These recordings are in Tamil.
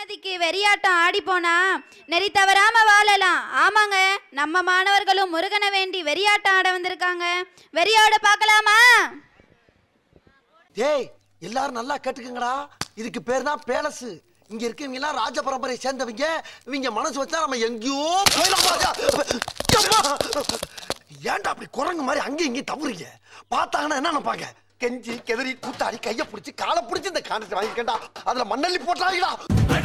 நிம்மதிக்கு வெறியாட்டம் ஆடி போனா நெறி தவறாம வாழலாம் ஆமாங்க நம்ம மாணவர்களும் முருகனை வேண்டி வெறியாட்டம் ஆட வந்திருக்காங்க வெறியோட பார்க்கலாமா டேய் எல்லாரும் நல்லா கேட்டுக்கங்கடா இதுக்கு பேர் தான் பேலஸ் இங்க இருக்கவங்க எல்லாம் ராஜ பரம்பரையை சேர்ந்தவங்க இவங்க மனசு வச்சா நம்ம எங்கேயோ போயிடலாம் பாருங்க. அம்மா! ஏன்டா அப்படி குரங்கு மாதிரி அங்கேயும் இங்கேயும் தவறுங்க பார்த்தாங்கன்னா என்ன நினைப்பாங்க கெஞ்சி கெதறி கூத்தாடி கையை பிடிச்சி காலை பிடிச்சி இந்த காண்டத்தை வாங்கிக்கண்டா அதுல மண்ணள்ளி போட்டாங்களா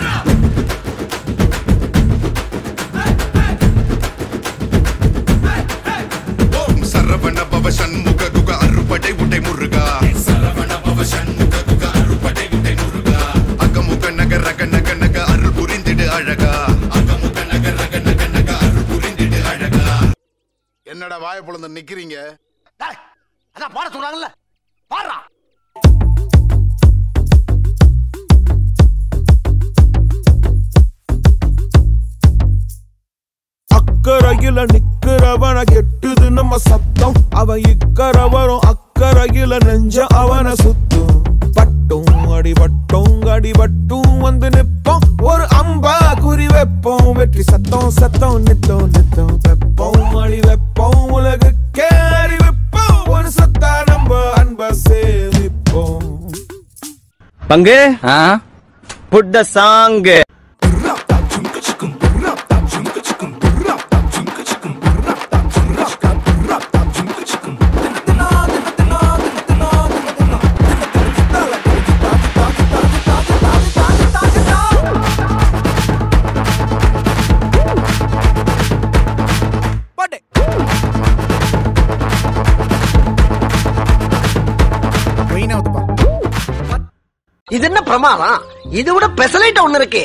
ஓம் சரவண பவ சண்முக குக அறுபடை உடை முருகா சரவண பவ சண்முக குக அறுபடை உடை முருகா அகமுக நக ரக நக நக அருள் புரிந்திடு அழகா அகமுக நக ரக நக நக அருள் புரிந்திடு அழகா என்னடா வாய பொழுது நிக்கிறீங்க டேய், அதான் பாட சொல்றாங்கல்ல பாடுறா அக்கறையில நிக்கிறவன கெட்டுது நம்ம சத்தம் அவன் இக்கரை வரும் அக்கறையில நெஞ்ச அவன சுத்தும் பட்டும் அடிபட்டும் அடிபட்டும் வந்து நிப்போம் ஒரு அம்பா குறி வைப்போம் வெற்றி சத்தம் சத்தம் நித்தம் நித்தம் வெப்போம் அடி வைப்போம் உலகுக்கே அறிவிப்போம் ஒரு சத்தா நம்ம அன்ப சேமிப்போம் பங்கு புட் த சாங் இது என்ன பிரமாதம் இது விட பெசலைட் ஒண்ணு இருக்கு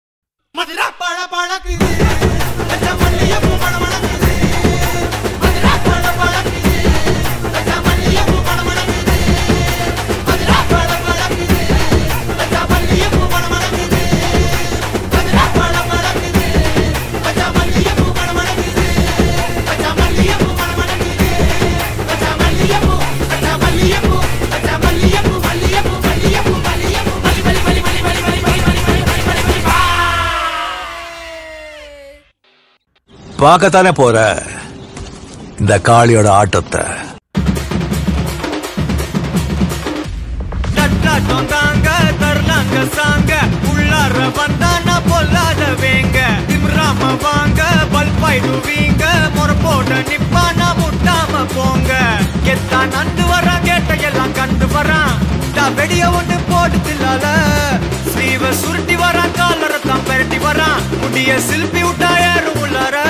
பார்க்கத்தானே போற இந்த காளியோட ஆட்டத்தை நட்டாட்டம் தாங்க தரலாங்க சாங்க உள்ளார வந்தான பொல்லாத வேங்க திம்ராம வாங்க பல்பாயிடுவீங்க முறப்போட நிப்பான முட்டாம போங்க எத்தான் நந்து வரான் கேட்ட எல்லாம் கண்டு வரான் டா வெடிய ஒண்ணு போட்டு தில்லால ஸ்லீவ சுருட்டி வரான் காலரை தான் பெரட்டி வரான் முடிய சில்பி விட்டா ஏறும் உள்ளார